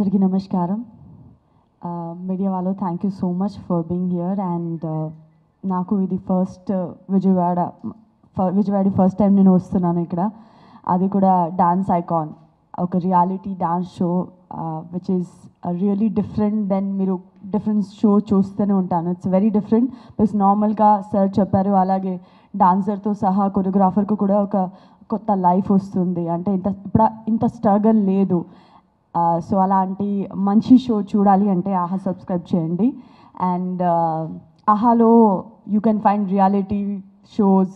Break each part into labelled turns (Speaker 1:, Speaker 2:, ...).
Speaker 1: అందరికీ నమస్కారం మీడియా వాళ్ళు thank you so much for being here and నాకు ఇది ఫస్ట్ విజయవాడ ఫ- విజయవాడ ఫస్ట్ టైం నేను వస్తున్నాను ఇక్కడ అది కూడా డాన్స్ ఐకాన్ ఒక reality dance show which is really different than మీరు డిఫరెంట్ షో చూస్తూనే ఉంటాను ఇట్స్ వెరీ డిఫరెంట్ ప్లస్ నార్మల్గా సార్ చెప్పారు అలాగే డాన్సర్తో సహా కొరియోగ్రాఫర్కు కూడా ఒక కొత్త లైఫ్ వస్తుంది అంటే ఇంత ఇప్పుడు ఇంత స్ట్రగల్ లేదు సో అలాంటి మంచి షో చూడాలి అంటే ఆహా సబ్స్క్రైబ్ చేయండి అండ్ ఆహాలో you can find reality shows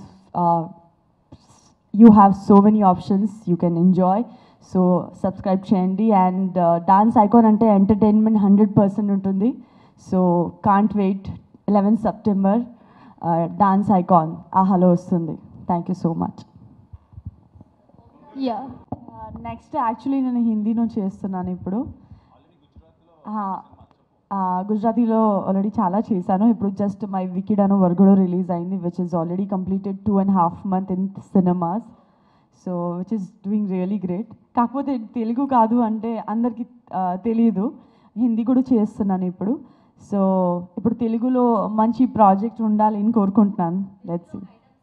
Speaker 1: you have so many options you can enjoy so subscribe చేయండి అండ్ డాన్స్ ఐకాన్ అంటే ఎంటర్టైన్మెంట్ హండ్రెడ్ పర్సెంట్ ఉంటుంది so can't wait eleven September dance icon ఆహాలో వస్తుంది thank you so much
Speaker 2: yeah
Speaker 1: next actually నేను హిందీలో చేస్తున్నాను ఇప్పుడు ఆ, ఆ, గుజరాతీలో ఆల్రెడీ చాలా చేశాను ఇప్పుడు జస్ట్ మై వికిడ్ అను వర్గుడో రిలీజ్ అయింది which is already completed two and half month in cinemas so which is doing really great కాకపోతే తెలుగు కాదు అంటే అందరికీ ఆ, తెలియదు హిందీ కూడా చేస్తున్నాను ఇప్పుడు సో ఇప్పుడు తెలుగులో మంచి ప్రాజెక్ట్ ఉండాలి అని కోరుకుంటున్నాను లెట్స్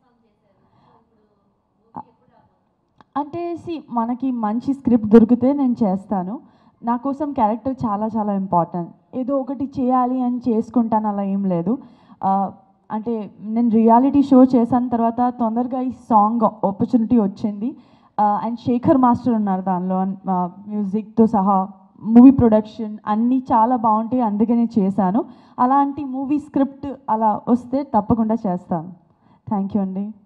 Speaker 1: అంటే సి మనకి మంచి స్క్రిప్ట్ దొరికితే నేను చేస్తాను నా కోసం క్యారెక్టర్ చాలా చాలా ఇంపార్టెంట్ ఏదో ఒకటి చేయాలి అని చేసుకుంటాను అలా ఏం లేదు ఆ, అంటే నేను రియాలిటీ షో చేసిన తర్వాత తొందరగా ఈ సాంగ్ ఆపర్చునిటీ వచ్చింది అండ్ శేఖర్ మాస్టర్ ఉన్నారు దానిలో మ్యూజిక్తో సహా మూవీ ప్రొడక్షన్ అన్నీ చాలా బాగుంటాయి అందుకనే చేశాను అలాంటి మూవీ స్క్రిప్ట్ అలా వస్తే తప్పకుండా చేస్తాను థ్యాంక్ యూ అండి